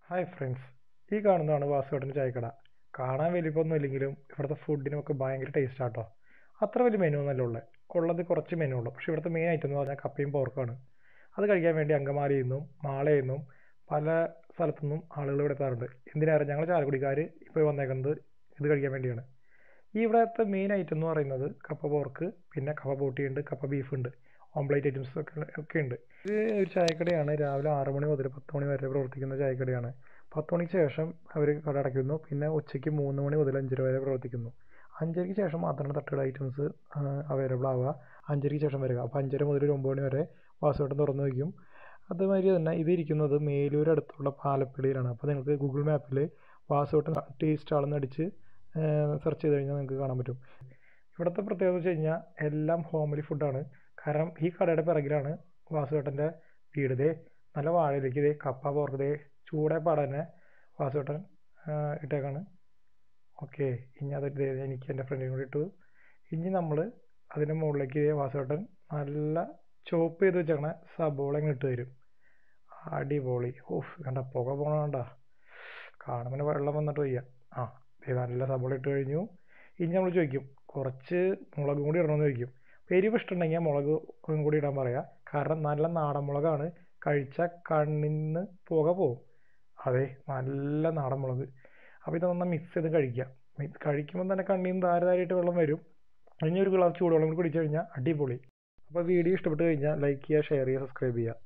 hi friends ഈ കാണുന്നതാണ് വാസുവേട്ടൻ്റെ ചായക്കട കാണാൻ വലിപ്പമൊന്നും ഇല്ലെങ്കിലും ഇവിടുത്തെ ഫുഡിനൊക്കെ ഭയങ്കര ടേസ്റ്റ് ആട്ടോ അത്ര വലിയ മെനു ഒന്നല്ല ഉള്ളത് ഉള്ളത് കുറച്ച് മെനു ഉള്ളൂ പക്ഷേ ഇവിടുത്തെ മെയിൻ ഐറ്റം എന്ന് പറഞ്ഞാൽ കപ്പയും പോർക്കുമാണ് അത് കഴിക്കാൻ വേണ്ടി അങ്കമാലിയിൽ നിന്നും മാളയിൽ നിന്നും പല സ്ഥലത്തു നിന്നും ആളുകൾ ഇവിടെ എത്താറുണ്ട് എന്തിനാണ് ഞങ്ങൾ ചാലക്കുടിക്കാർ ഇപ്പോൾ വന്നേക്കുന്നത് ഇത് കഴിക്കാൻ വേണ്ടിയാണ് ഈ ഇവിടുത്തെ മെയിൻ ഐറ്റം എന്ന് പറയുന്നത് കപ്പ പോർക്ക് പിന്നെ കപ്പ പൊട്ടിയുണ്ട് കപ്പ ബീഫ് ഉണ്ട് ഓംപ്ലേറ്റ് ഐറ്റംസ് ഒക്കെ ഒക്കെ ഉണ്ട് ഇത് ഒരു ചായക്കടയാണ് രാവിലെ ആറ് മണി മുതൽ പത്ത് മണി വരെ പ്രവർത്തിക്കുന്ന ചായക്കടയാണ് പത്ത് മണിക്ക് ശേഷം അവർ കട അടയ്ക്കുന്നു പിന്നെ ഉച്ചയ്ക്ക് മൂന്ന് മണി മുതൽ അഞ്ചര വരെ പ്രവർത്തിക്കുന്നു അഞ്ചരയ്ക്ക് ശേഷം മാത്രമാണ് തട്ടുകട ഐറ്റംസ് അവൈലബിൾ ആവുക അഞ്ചരയ്ക്ക് ശേഷം വരിക അപ്പോൾ അഞ്ചര മുതൽ ഒരു ഒമ്പത് മണി വരെ വാസുവട്ടം തുറന്നു വയ്ക്കും അതുമാതിരി തന്നെ ഇത് ഇരിക്കുന്നത് മേലൂർ അടുത്തുള്ള പാലപ്പിടിയിലാണ് അപ്പോൾ നിങ്ങൾക്ക് ഗൂഗിൾ മാപ്പിൽ വാസുവട്ടം ടീ സ്റ്റാളെന്ന് അടിച്ച് സെർച്ച് ചെയ്ത് കഴിഞ്ഞാൽ നിങ്ങൾക്ക് കാണാൻ പറ്റും ഇവിടുത്തെ പ്രത്യേകത വെച്ച് കഴിഞ്ഞാൽ എല്ലാം ഹോംലി ഫുഡാണ് കാരണം ഈ കടയുടെ പിറകിലാണ് വാസുവേട്ടൻ്റെ വീട് ദേ നല്ല വാഴയിലേക്ക് ദേ കപ്പ പോർക്ക് ദേ ചൂടെ പാടെ തന്നെ വാസുവേട്ടൻ ഇട്ടേക്കാണ് ഓക്കെ ഇനി അത് ദേ എനിക്ക് എൻ്റെ ഫ്രണ്ടിനും കൂടി ഇട്ടു ഇനി നമ്മൾ അതിൻ്റെ മുകളിലേക്ക് ദേ വാസുവേട്ടൻ നല്ല ചോപ്പ് ചെയ്ത് വെച്ചേക്കണ സബോള ഇങ്ങനെ ഇട്ട് തരും അടിപൊളി ഓഫ് കണ്ട പുക പോണ കണ്ട കാണുമ്പോൾ വെള്ളം വന്നിട്ട് വയ്യ ആ ദേ നല്ല സബോള ഇട്ട് കഴിഞ്ഞു ഇനി നമ്മൾ ചോദിക്കും കുറച്ച് മുളകും കൂടി ഇടണമെന്ന് ചോദിക്കും എരിവ് ഇഷ്ടമുണ്ടെങ്കിൽ മുളക് കൂടി ഇടാൻ പറയാം കാരണം നല്ല നാടൻ മുളകാണ് കഴിച്ച കണ്ണിന്ന് പുക പോകും അതെ നല്ല നാടൻ മുളക് അപ്പോൾ ഇതൊന്ന് മിക്സ് ചെയ്ത് കഴിക്കാം കഴിക്കുമ്പോൾ തന്നെ കണ്ണിൽ നിന്ന് ധാരധാരയായിട്ട് വെള്ളം വരും ഇനി ഒരു ഗ്ലാസ് ചൂടുവെള്ളം കൂടി കുടിച്ചു കഴിഞ്ഞാൽ അടിപൊളി അപ്പോൾ വീഡിയോ ഇഷ്ടപ്പെട്ട് കഴിഞ്ഞാൽ ലൈക്ക് ചെയ്യുക ഷെയർ ചെയ്യുക സബ്സ്ക്രൈബ് ചെയ്യുക